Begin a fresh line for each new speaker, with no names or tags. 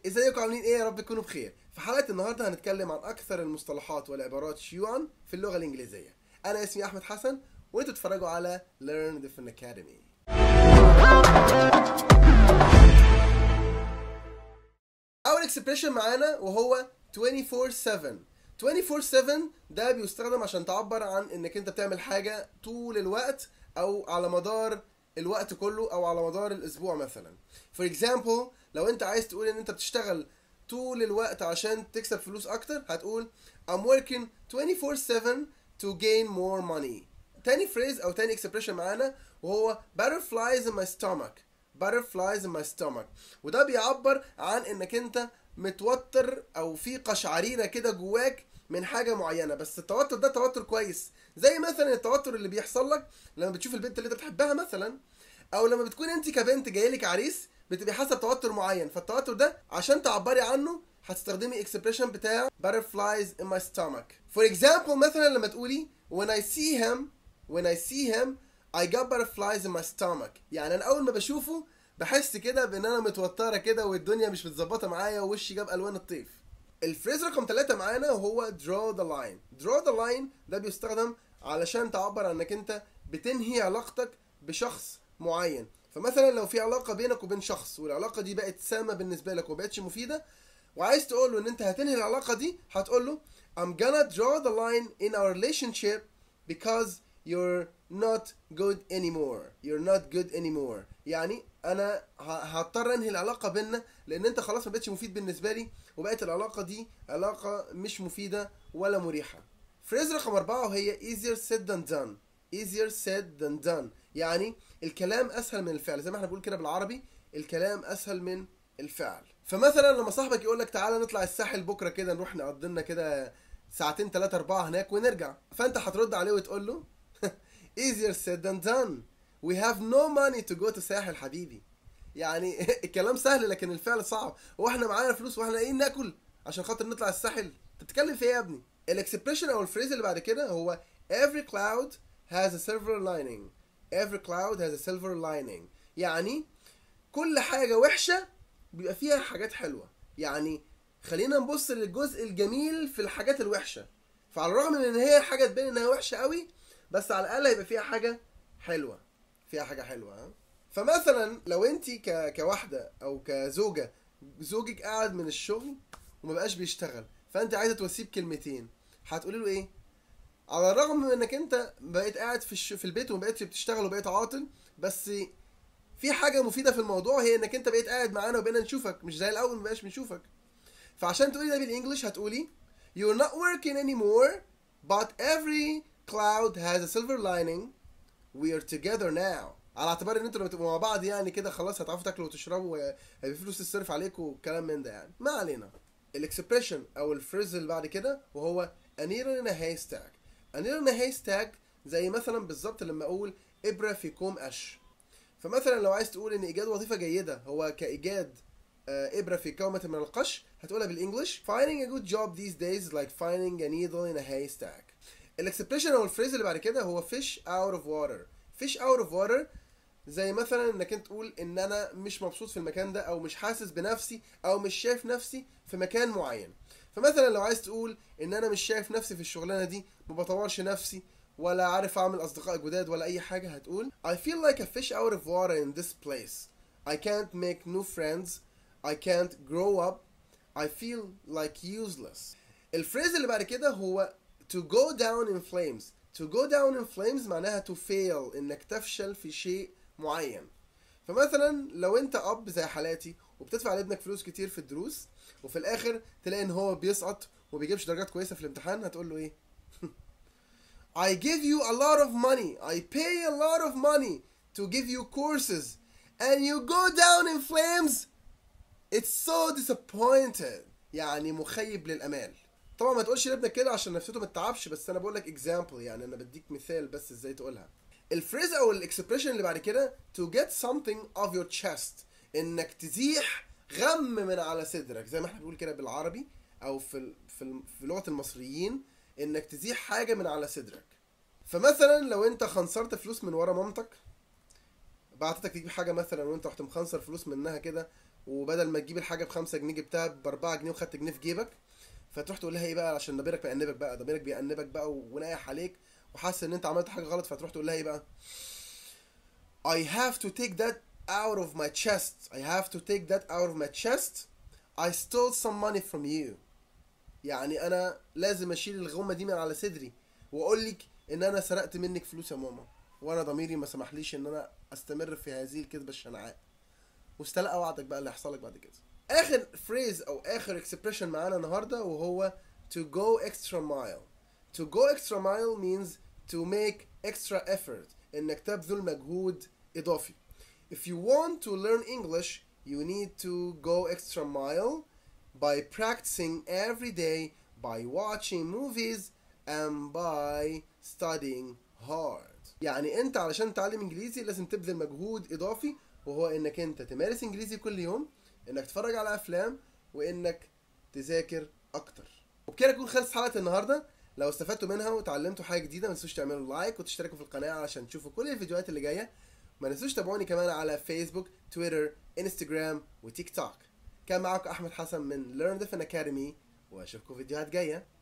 ازيكم عاملين ايه يا رب تكونوا بخير في حلقه النهارده هنتكلم عن اكثر المصطلحات والعبارات شيوعا في اللغه الانجليزيه انا اسمي احمد حسن وانتوا تتفرجوا على Learn Different Academy اول اكسبريشن معانا وهو 24 7 24 7 ده بيستخدم عشان تعبر عن انك انت بتعمل حاجه طول الوقت او على مدار الوقت كله او على مدار الاسبوع مثلا فور اكزامبل لو انت عايز تقول ان انت بتشتغل طول الوقت عشان تكسب فلوس اكتر هتقول I'm working 24/7 to gain more money تاني فريز او تاني اكسبريشن معانا وهو butterflies in my stomach butterflies in my stomach وده بيعبر عن انك انت متوتر او في قشعريره كده جواك من حاجه معينه بس التوتر ده توتر كويس زي مثلا التوتر اللي بيحصل لك لما بتشوف البنت اللي انت بتحبها مثلا او لما بتكون انت كبنت جايلك عريس بتبقي حاسه بتوتر معين فالتوتر ده عشان تعبري عنه هتستخدمي اكسبريشن بتاع butterflies in my stomach for example مثلا لما تقولي when I see him when I see him I got butterflies in my stomach يعني انا اول ما بشوفه بحس كده بان انا متوتره كده والدنيا مش متظبطه معايا ووشي جاب الوان الطيف الفريز رقم ثلاثة معانا هو draw the line draw the line ده بيستخدم علشان تعبر عن انك انت بتنهي علاقتك بشخص معين فمثلا لو في علاقه بينك وبين شخص والعلاقه دي بقت سامه بالنسبه لك وبقتش مفيده وعايز تقول له ان انت هتنهي العلاقه دي هتقول له I'm gonna draw the line in our relationship because you're not good anymore you're not good anymore يعني انا ه- هضطر انهي العلاقه بينا لان انت خلاص ما بقتش مفيد بالنسبه لي وبقت العلاقه دي علاقه مش مفيده ولا مريحه فريز رقم أربعة وهي easier said than done easier said than done يعني الكلام أسهل من الفعل زي ما احنا بنقول كده بالعربي الكلام أسهل من الفعل فمثلا لما صاحبك يقول لك تعالى نطلع الساحل بكرة كده نروح نقضي لنا كده ساعتين ثلاثة أربعة هناك ونرجع فأنت هترد عليه وتقول له easier said than done we have no money to go to ساحل حبيبي يعني الكلام سهل لكن الفعل صعب واحنا معانا فلوس واحنا ايه ناكل عشان خاطر نطلع الساحل انت بتتكلم في ايه يا ابني الاكسبريشن او الفريز اللي بعد كده هو every cloud has a silver lining every cloud has a silver lining يعني كل حاجة وحشة بيبقى فيها حاجات حلوة يعني خلينا نبص للجزء الجميل في الحاجات الوحشة فعلى الرغم من ان هي حاجة تبان انها وحشة قوي بس على الاقل هيبقى فيها حاجة حلوة فيها حاجة حلوة ها فمثلا لو انت ك... كواحدة او كزوجة زوجك قاعد من الشغل وما بقاش بيشتغل فانت عايزة تواسيه بكلمتين هتقولي له ايه على الرغم من انك انت بقيت قاعد في الش... في البيت وما بقتش بتشتغل وبقيت عاطل بس في حاجه مفيده في الموضوع هي انك انت بقيت قاعد معانا وبقينا نشوفك مش زي الاول ما بقاش بنشوفك فعشان تقولي ده بالانجلش هتقولي you're not working anymore but every cloud has a silver lining we are together now على اعتبار ان انتوا لما تبقوا مع بعض يعني كده خلاص هتعرفوا تاكلوا وتشربوا وهيبقى فلوس تصرف عليكم والكلام من ده يعني ما علينا الاكسبريشن او الفريز اللي بعد كده وهو a needle in a haystack a needle in a haystack زي مثلا بالظبط لما اقول ابره في كوم قش فمثلا لو عايز تقول ان ايجاد وظيفه جيده هو كايجاد آه، ابره في كومه من القش هتقولها بالانجلش finding a good job these days is like finding a needle in a haystack الاكسبريشن او الفريز اللي بعد كده هو fish out of water fish out of water زي مثلا انك انت تقول ان انا مش مبسوط في المكان ده او مش حاسس بنفسي او مش شايف نفسي في مكان معين فمثلا لو عايز تقول ان انا مش شايف نفسي في الشغلانه دي ما بطورش نفسي ولا عارف اعمل اصدقاء جداد ولا اي حاجه هتقول I feel like a fish out of water in this place I can't make new friends I can't grow up I feel like useless الفريز اللي بعد كده هو to go down in flames to go down in flames معناها to fail انك تفشل في شيء معين فمثلا لو انت اب زي حالاتي وبتدفع لابنك فلوس كتير في الدروس وفي الاخر تلاقي ان هو بيسقط وبيجيبش درجات كويسه في الامتحان هتقول له ايه I give you a lot of money I pay a lot of money to give you courses and you go down in flames It's so disappointed يعني مخيب للامال طبعا ما تقولش لابنك كده عشان نفسيته ما تتعبش بس انا بقول لك اكزامبل يعني انا بديك مثال بس ازاي تقولها الفريز او الاكسبريشن اللي بعد كده to get something of your chest انك تزيح غم من على صدرك زي ما احنا بنقول كده بالعربي او في ال- في ال- في لغه المصريين انك تزيح حاجه من على صدرك فمثلا لو انت خنصرت فلوس من ورا مامتك بعتتك تجيب حاجه مثلا وانت رحت مخنصر فلوس منها كده وبدل ما تجيب الحاجه بخمسة جنيه جبتها ب 4 جنيه وخدت جنيه في جيبك فتروح تقول لها ايه بقى عشان ضميرك بيأنبك بقى ضميرك بيأنبك بقى ونايح عليك وحاسس ان انت عملت حاجه غلط فتروح تقول لها ايه بقى I have to take that out of my chest I have to take that out of my chest I stole some money from you يعني انا لازم اشيل الغمه دي من على صدري واقول لك ان انا سرقت منك فلوس يا ماما وانا ضميري ما سمحليش ان انا استمر في هذه الكذبه الشنعاء واستلقى وعدك بقى اللي هيحصل لك بعد كده اخر فريز او اخر اكسبريشن معانا النهارده وهو to go extra mile to go extra mile means to make extra effort انك تبذل مجهود اضافي if you want to learn English you need to go extra mile by practicing every day by watching movies and by studying hard يعني انت علشان تتعلم انجليزي لازم تبذل مجهود اضافي وهو انك انت تمارس انجليزي كل يوم انك تتفرج على افلام وانك تذاكر اكتر وبكده تكون خلصت حلقه النهارده لو استفدتوا منها وتعلمتوا حاجه جديده ما تنسوش تعملوا لايك وتشتركوا في القناه علشان تشوفوا كل الفيديوهات اللي جايه ما تنسوش تابعوني كمان على فيسبوك تويتر انستجرام وتيك توك كان معاكم احمد حسن من Learn Different Academy واشوفكم فيديوهات جايه